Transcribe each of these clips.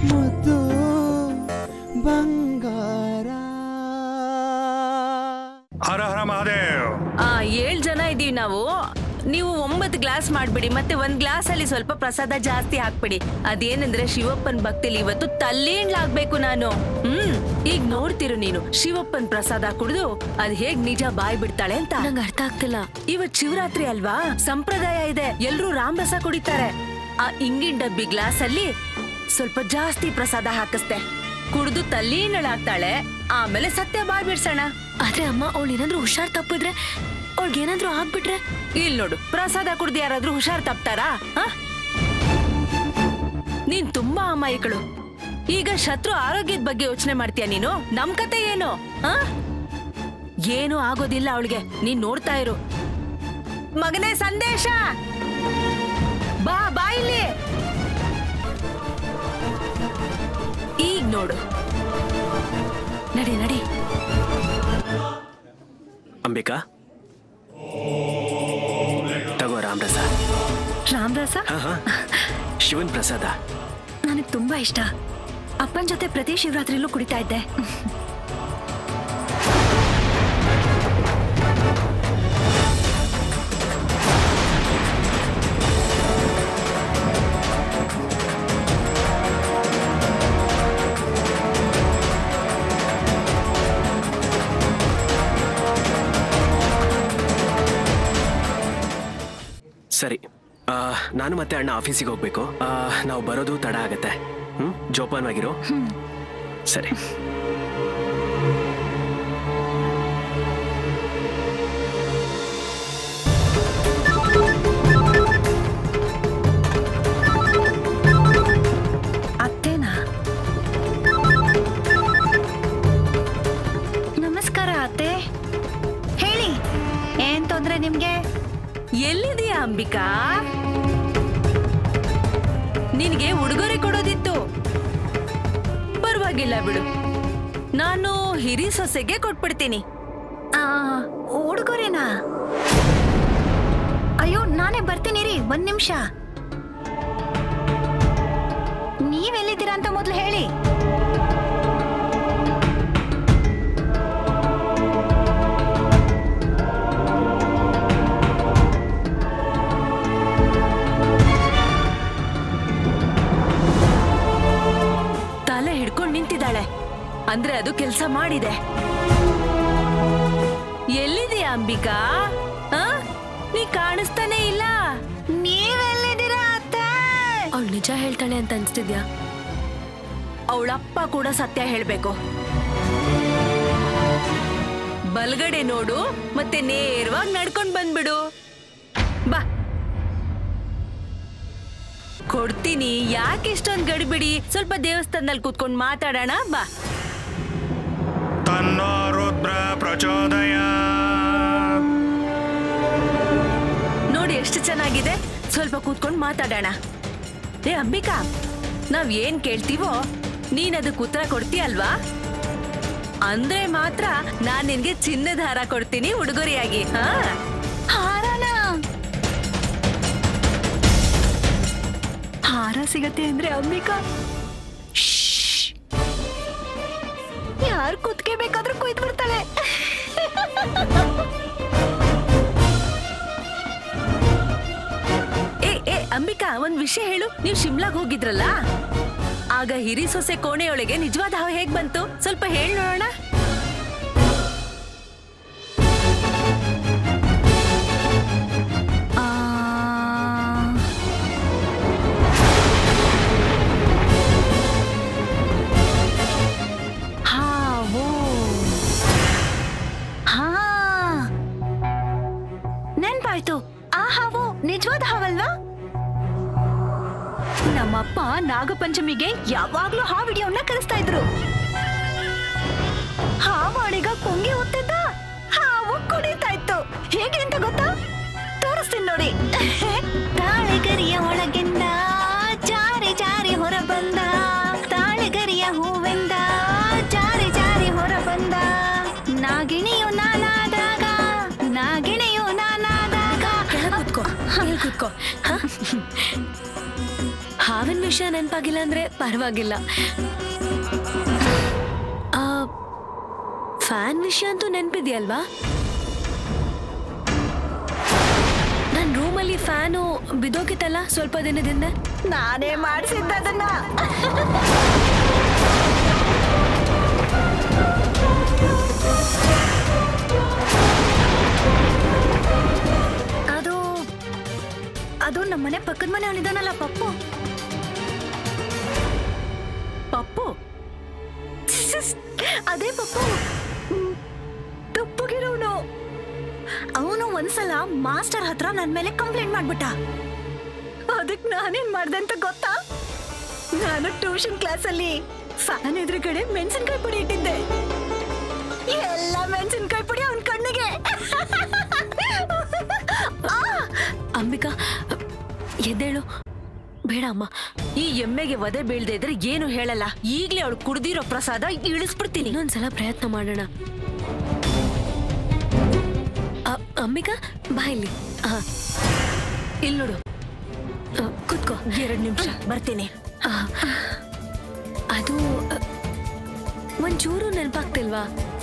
ಮುದ್ದು ಬಂಗಾರ ಹರ ಹರ ಮಹಾದೇವ್ ಆ ಏಳ್ ಜನ ಇದೀವಿ ನಾವು ನೀವು ಒಂಬತ್ತು ಗ್ಲಾಸ್ ಮಾಡ್ಬಿಡಿ ಮತ್ತೆ ಒಂದ್ ಗ್ಲಾಸ್ ಅಲ್ಲಿ ಸ್ವಲ್ಪ ಪ್ರಸಾದ ಜಾಸ್ತಿ ಹಾಕ್ಬಿಡಿ ಅದೇನಂದ್ರೆ ಶಿವಪ್ಪನ್ ಭಕ್ತಿಲಿ ಇವತ್ತು ತಲ್ಲೀಣ್ಲಾಗ್ಬೇಕು ನಾನು ಹ್ಮ್ ಈಗ ನೋಡ್ತಿರು ನೀನು ಶಿವಪ್ಪನ್ ಪ್ರಸಾದ ಕುಡಿದು ಅದ್ ಹೇಗ್ ನಿಜ ಬಾಯ್ ಬಿಡ್ತಾಳೆ ಅಂತ ನಂಗೆ ಅರ್ಥ ಆಗ್ತಿಲ್ಲ ಇವತ್ ಶಿವರಾತ್ರಿ ಅಲ್ವಾ ಸಂಪ್ರದಾಯ ಇದೆ ಎಲ್ರೂ ರಾಮರಸ ಕುಡಿತಾರೆ ಆ ಇಂಗಿನ ಡಬ್ಬಿ ಗ್ಲಾಸ್ ಅಲ್ಲಿ ಸ್ವಲ್ಪ ಜಾಸ್ತಿ ಪ್ರಸಾದ ಹಾಕಿಸ್ತೆ ಕುಡಿದು ತಲ್ಲೀನಳಾಗ್ತಾಳೆ ಆಮೇಲೆ ಸತ್ಯ ಬಾಯ್ ಬಿಡ್ಸೋಣ ಆದ್ರೆ ಅಮ್ಮ ಅವಳು ಏನಾದ್ರೂ ಹುಷಾರ್ ತಪ್ಪಿದ್ರೆ ಅವಳಿಗೆ ಏನಾದ್ರೂ ಆಗ್ಬಿಟ್ರೆ ಇಲ್ ನೋಡು ಪ್ರಸಾದ ಕುಡ್ದು ಯಾರಾದ್ರೂ ಹುಷಾರ್ ತಪ್ತಾರಾ ಆ? ನೀನ್ ತುಂಬಾ ಅಮಾಯಕಳು ಈಗ ಶತ್ರು ಆರೋಗ್ಯದ ಬಗ್ಗೆ ಯೋಚನೆ ಮಾಡ್ತೀಯ ನೀನು ನಮ್ ಕತೆ ಏನು ಆ? ಏನು ಆಗೋದಿಲ್ಲ ಅವಳಿಗೆ ನೀನ್ ನೋಡ್ತಾ ಇರು ಮಗನೇ ಸಂದೇಶ ಬಾ ಬಾ ಇಲ್ಲಿ ಈಗ ನೋಡು ನಡಿ ನಡಿ ಅಂಬಿಕಾ ತಗೋ ರಾಮರಸ ರಾಮದಾಸ ಹಾ ಹಾ ಶಿವನ್ ಪ್ರಸಾದ ನನಗೆ ತುಂಬಾ ಇಷ್ಟ ಅಪ್ಪನ ಜೊತೆ ಪ್ರತಿ ಶಿವರಾತ್ರಿಲೂ ಕುಡಿತಾ ಇದ್ದೆ ಸರಿ ಆ, ನಾನು ಮತ್ತೆ ಅಣ್ಣ ಆಫೀಸಿಗೆ ಹೋಗ್ಬೇಕು ಆ, ನಾವು ಬರೋದು ತಡ ಆಗತ್ತೆ ಹ್ಮ್ ಜೋಪಾನವಾಗಿರೋ ಸರಿ ಅತ್ತೇನಾ ನಮಸ್ಕಾರ ಅತ್ತೆ ಹೇಳಿ ಏನ್ ತೊಂದ್ರೆ ನಿಮ್ಗೆ ಎಲ್ಲಿದೆಯಾ ಅಂಬಿಕಾ ನಿನಗೆ ಉಡುಗೊರೆ ಕೊಡೋದಿತ್ತು ಪರವಾಗಿಲ್ಲ ಬಿಡು ನಾನು ಹಿರಿ ಸೊಸೆಗೆ ಕೊಟ್ಬಿಡ್ತೀನಿ ಆ, ಉಡುಗೊರೆನಾ ಅಯ್ಯೋ ನಾನೇ ಬರ್ತೀನಿ ರೀ ಒಂದ್ ನಿಮಿಷ ನೀವೆಲ್ಲಿದ್ದೀರಾ ಅಂತ ಮೊದಲು ಹೇಳಿ ತಲೆ ಹಿಡ್ಕೊಂಡು ನಿಂತಿದ್ದಾಳೆ ಅಂದ್ರೆ ಅದು ಕೆಲಸ ಮಾಡಿದೆ ಎಲ್ಲಿದೆಯಾ ಅಂಬಿಕಾ ಆ? ನೀ ಕಾಣಿಸ್ತಾನೆ ಇಲ್ಲ ನೀವೆಲ್ಲಿದ್ದೀರಾ ಅತ್ತೆ ಅವಳು ನಿಜ ಹೇಳ್ತಾಳೆ ಅಂತ ಅನ್ಸ್ತಿದ್ಯಾ ಅವಳಪ್ಪ ಕೂಡ ಸತ್ಯ ಹೇಳ್ಬೇಕು ಬಲ್ಗಡೆ ನೋಡು ಮತ್ತೆ ನೇರವಾಗಿ ನಡ್ಕೊಂಡ್ ಬಂದ್ಬಿಡು ಬಾ ಕೊಡ್ತೀನಿ ಯಾಕೆ ಇಷ್ಟೊಂದು ಗಡಿಬಿಡಿ ಸ್ವಲ್ಪ ದೇವಸ್ಥಾನದಲ್ಲಿ ಕೂತ್ಕೊಂಡು ಮಾತಾಡೋಣ ಬಾ ತನ್ನೋ ರುದ್ರ ಪ್ರಚೋದಯ ನೋಡಿ ಎಷ್ಟು ಚೆನ್ನಾಗಿದೆ ಸ್ವಲ್ಪ ಕೂತ್ಕೊಂಡು ಮಾತಾಡೋಣ ಏ ಅಂಬಿಕಾ ನಾವ್ ಏನ್ ಕೇಳ್ತೀವೋ ನೀನ್ ಅದಕ್ಕೆ ಉತ್ತರ ಕೊಡ್ತೀಯಲ್ವಾ ಅಂದ್ರೆ ಮಾತ್ರ ನಾನ್ ನಿನ್ಗೆ ಚಿನ್ನದ ಹಾರ ಕೊಡ್ತೀನಿ ಉಡುಗೊರೆಯಾಗಿ ಹಾ ಹಾರನ ಹಾರ ಸಿಗತ್ತೆ ಅಂದ್ರೆ ಅಂಬಿಕಾ ಯಾರು ಕುತ್ಕೆ ಬೇಕಾದ್ರೂ ಕುಯ್ದು ಬಿಡ್ತಾಳೆ ಏ ಏ ಅಂಬಿಕಾ ಒಂದ್ ವಿಷಯ ಹೇಳು ನೀವು ಶಿಮ್ಲಾಗ್ ಹೋಗಿದ್ರಲ್ಲ ಆಗ ಹಿರಿ ಸೊಸೆ ಕೋಣೆಯೊಳಗೆ ನಿಜವಾದ ಹಾವು ಹೇಗ್ ಬಂತು ಸ್ವಲ್ಪ ಹೇಳ್ ನೋಡೋಣ ಆ, ಹಾವು ಹಾ ನೆನ್ಪಾಯ್ತು ಆ ಹಾವು ನಿಜವಾದ ಹಾವಲ್ವಾ ನಮ್ಮಪ್ಪ ನಾಗಪಂಚಮಿಗೆ ಯಾವಾಗ್ಲೂ ಹಾವು ಹಿಡಿಯೋನ್ನ ಕರೆಸ್ತಾ ಇದ್ರು ಹಾವು ಅಡಿಗ ಪೊಂಗಿ ಹೊತ್ತಿದ್ದ ಹಾವು ಕುಡಿತಾ ಇತ್ತು ಹೇಗೆ ಅಂತ ಗೊತ್ತಾ ತೋರಿಸ್ತೀನಿ ನೋಡಿ ತಾಳೆಗರಿಯ ಒಳಗಿಂದ ಜಾರಿ ಜಾರಿ ಹೊರ ಬಂದ ತಾಳೆಗರಿಯ ಹೂವಿಂದ ಜಾರಿ ಜಾರಿ ಹೊರ ಬಂದ ನಾಗಿಣಿಯು ನಾನಾದಾಗ ನಾಗಿಣಿಯು ನಾನಾದಾಗ ಕೂತ್ಕೋ ಕೂತ್ಕೋ ಮಾವಿನ ವಿಷಯ ನೆನಪಾಗಿಲ್ಲ ಅಂದ್ರೆ ಪರವಾಗಿಲ್ಲ ಫ್ಯಾನ್ ವಿಷಯ ಅಂತೂ ನೆನಪಿದೆಯಲ್ವಾ ನನ್ನ ರೂಮಲ್ಲಿ ಫ್ಯಾನು ಬಿದೋಗಿತ್ತಲ್ಲ ಸ್ವಲ್ಪ ದಿನದಿಂದ ನಾನೇ ಮಾಡಿಸಿದ್ದ ಅದನ್ನ ಅದು ಅದು ನಮ್ಮನೆ ಪಕ್ಕದ ಮನೆ ಅವನಿದಾನಲ್ಲ ಪಪ್ಪು ಪಪ್ಪು ಅದೇ ಪಪ್ಪು ತಪ್ಪಗಿರೋನು ಅವನು ಒಂದ್ಸಲ ಮಾಸ್ಟರ್ ಹತ್ರ ನನ್ ಮೇಲೆ ಕಂಪ್ಲೇಂಟ್ ಮಾಡ್ಬಿಟ್ಟ ಅದಕ್ ನಾನೇನ್ ಮಾಡ್ದೆ ಅಂತ ಗೊತ್ತಾ ನಾನು ಟ್ಯೂಷನ್ ಕ್ಲಾಸಲ್ಲಿ ಫ್ಯಾನ್ ಎದುರುಗಡೆ ಮೆಣಸಿನ್ಕಾಯಿ ಪುಡಿ ಇಟ್ಟಿದ್ದೆ ಎಲ್ಲ ಮೆಣಸಿನ್ಕಾಯಿ ಪುಡಿ ಅವನ್ ಕಣ್ಣಿಗೆ ಆ! ಅಂಬಿಕಾ ಎದ್ದೇಳು ಬೇಡ ಅಮ್ಮ ಈ ಎಮ್ಮೆಗೆ ವಧೆ ಬೀಳ್ದೆ ಇದ್ರೆ ಏನು ಹೇಳಲ್ಲ ಈಗ್ಲೇ ಅವಳು ಕುಡ್ದಿರೋ ಪ್ರಸಾದ ಇಳಿಸ್ಬಿಡ್ತೀನಿ ಇನ್ನೊಂದ್ಸಲ ಪ್ರಯತ್ನ ಮಾಡೋಣ ಅ- ಅಂಬಿಕಾ ಬಾ ಇಲ್ಲಿ ಆ, ಇಲ್ಲಿ ನೋಡು ಆ, ಕೂತ್ಕೋ ಎರಡ್ ನಿಮಿಷ ಬರ್ತೀನಿ ಆ, ಅದು ಅ, ಒಂಚೂರು ನೆನಪಾಗ್ತಿಲ್ವಾ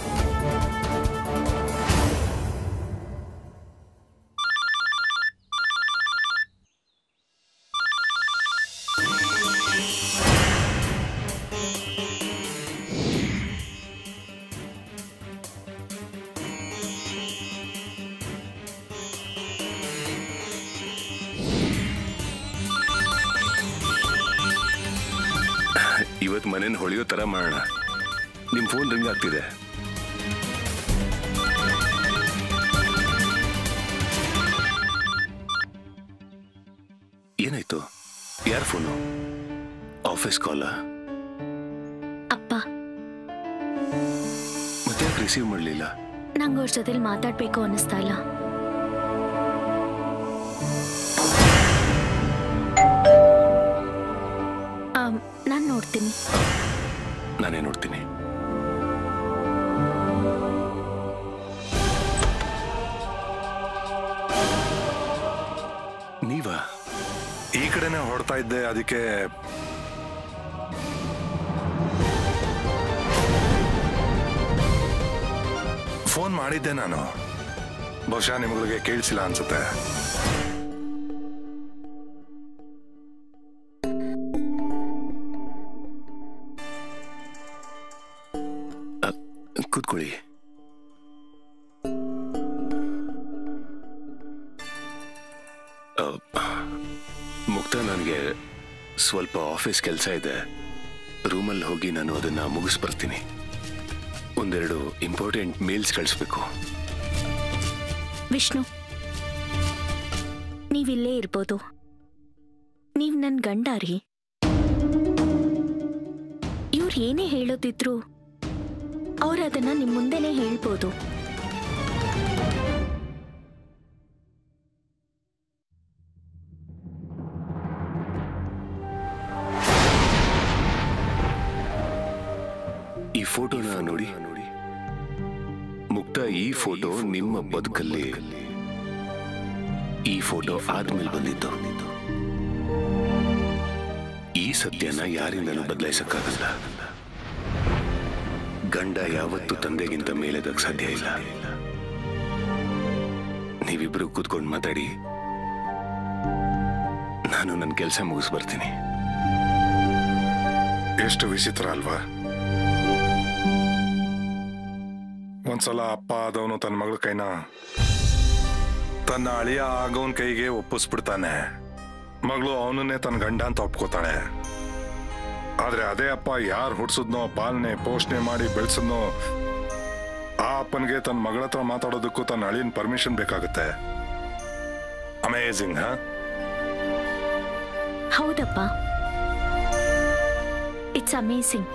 ಇವತ್ತು ಮನೇನ ಹೊಳೆಯೋ ತರ ಮಾಡೋಣ ನಿಮ್ ಫೋನ್ ರಿಂಗ್ ಆಗ್ತಿದೆ ಏನಾಯ್ತು ಯಾರ ಫೋನು ಆಫೀಸ್ ಕಾಲ ಅಪ್ಪ ಮತ್ತೆ ಯಾಕೆ ರಿಸೀವ್ ಮಾಡಲಿಲ್ಲ ನಂಗೆ ಅವ್ರ ಜೊತೆಲಿ ಮಾತಾಡ್ಬೇಕು ಅನ್ನಿಸ್ತಾ ಇಲ್ಲ ನಾನು ನೋಡ್ತೀನಿ ನಾನೇ ನೋಡ್ತೀನಿ ನೀವಾ ಈ ಕಡೆನೆ ಹೊಡ್ತಾ ಇದ್ದೆ ಅದಕ್ಕೆ ಫೋನ್ ಮಾಡಿದ್ದೆ ನಾನು ಬಹುಶಃ ನಿಮ್ಗಳಿಗೆ ಕೇಳಿಸಿಲ್ಲ ಅನ್ಸುತ್ತೆ ಅ, ಕೂತ್ಕೊಳ್ಳಿ ಅ, ಮುಕ್ತ ನನಗೆ ಸ್ವಲ್ಪ ಆಫೀಸ್ ಕೆಲಸ ಇದೆ ರೂಮಲ್ಲಿ ಹೋಗಿ ನಾನು ಅದನ್ನ ಮುಗಿಸ್ಬರ್ತೀನಿ ಒಂದೆರಡು ಇಂಪಾರ್ಟೆಂಟ್ ಮೇಲ್ಸ್ ಕಳಿಸ್ಬೇಕು ವಿಷ್ಣು ನೀವಿಲ್ಲೇ ಇರ್ಬೋದು ನೀವ್ ನನ್ ಗಂಡ ರೀ ಇವ್ರು ಏನೇ ಹೇಳೋದಿದ್ರು ಅವ್ರು ಅದನ್ನ ನಿಮ್ ಮುಂದೆನೆ ಹೇಳ್ಬೋದು ಈ ಫೋಟೋನ ನೋಡಿ ಮುಕ್ತ ಈ ಫೋಟೋ ನಿಮ್ಮ ಬದುಕಲ್ಲಿ ಈ ಫೋಟೋ ಆದ್ಮೇಲೆ ಬಂದಿದ್ದು ಈ ಸತ್ಯನ ಯಾರಿಂದನೂ ಬದಲಾಯಿಸಕ್ಕಾಗಲ್ಲ ಗಂಡ ಯಾವತ್ತೂ ತಂದೆಗಿಂತ ಮೇಲೆದಕ್ ಸಾಧ್ಯ ಇಲ್ಲ ನೀವಿಬ್ರು ಕೂತ್ಕೊಂಡು ಮಾತಾಡಿ ನಾನು ನನ್ನ ಕೆಲಸ ಮುಗಿಸ್ ಬರ್ತೀನಿ ಎಷ್ಟು ವಿಚಿತ್ರ ಅಲ್ವಾ ಒಂದ್ಸಲ ಅಪ್ಪ ಆದವನು ತನ್ನ ಮಗಳ ಕೈನ ತನ್ನ ಅಳಿಯ ಆಗೋನ್ ಕೈಗೆ ಒಪ್ಪಿಸ್ಬಿಡ್ತಾನೆ ಮಗಳು ಅವನನ್ನೇ ತನ್ನ ಗಂಡ ಅಂತ ಒಪ್ಕೋತಾಳೆ ಆದ್ರೆ ಅದೇ ಅಪ್ಪ ಯಾರು ಹುಡ್ಸದ್ನೋ ಪಾಲನೆ ಪೋಷಣೆ ಮಾಡಿ ಬೆಳೆಸದ್ನೋ ಆ ಅಪ್ಪನಿಗೆ ತನ್ನ ಮಗಳ ಹತ್ರ ಮಾತಾಡೋದಕ್ಕೂ ತನ್ನ ಅಳಿಯನ್ ಪರ್ಮಿಷನ್ ಬೇಕಾಗುತ್ತೆ ಅಮೇಝಿಂಗ್ ಹಾ ಹೌದಪ್ಪ ಇಟ್ಸ್ ಅಮೇಸಿಂಗ್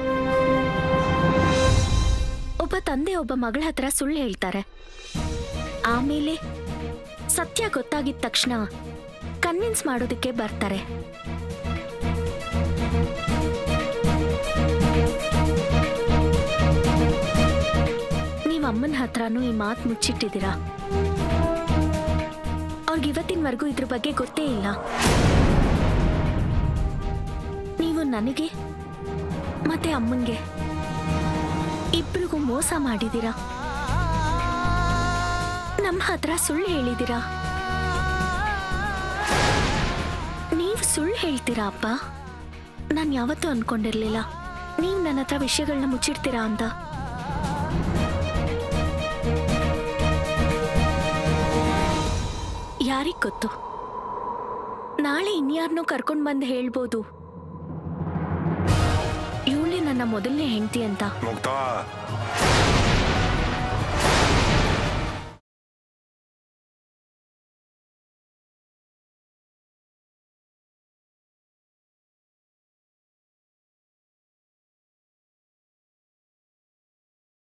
ಒಬ್ಬ ತಂದೆ ಒಬ್ಬ ಮಗಳ ಹತ್ರ ಸುಳ್ಳು ಹೇಳ್ತಾರೆ ಆಮೇಲೆ ಸತ್ಯ ಗೊತ್ತಾಗಿದ ತಕ್ಷಣ ಕನ್ವಿನ್ಸ್ ಮಾಡೋದಕ್ಕೆ ಬರ್ತಾರೆ ನೀವ್ ಅಮ್ಮನ ಹತ್ರನೂ ಈ ಮಾತು ಮುಚ್ಚಿಟ್ಟಿದ್ದೀರಾ ಅವ್ರಿಗೆ ಇವತ್ತಿನವರೆಗೂ ಇದ್ರ ಬಗ್ಗೆ ಗೊತ್ತೇ ಇಲ್ಲ ನನಗೆ ಮತ್ತೆ ಅಮ್ಮಂಗೆ ಇಬ್ರಿಗೂ ಮೋಸ ಮಾಡಿದೀರಾ ನಮ್ಮ ಹತ್ರ ಸುಳ್ಳು ಹೇಳಿದೀರಾ ನೀವು ಸುಳ್ಳು ಹೇಳ್ತೀರಾ ಅಪ್ಪ ನಾನು ಯಾವತ್ತೂ ಅನ್ಕೊಂಡಿರ್ಲಿಲ್ಲ ನೀವು ನನ್ನ ಹತ್ರ ವಿಷಯಗಳನ್ನ ಮುಚ್ಚಿಡ್ತೀರಾ ಅಂತ ಯಾರಿಗ್ ಗೊತ್ತು ನಾಳೆ ಇನ್ಯಾರನ್ನೋ ಕರ್ಕೊಂಡ್ ಬಂದು ಹೇಳ್ಬೋದು ಇವಳೇ ನನ್ನ ಮೊದಲನೇ ಹೆಂಡತಿ ಅಂತ ಮುಕ್ತ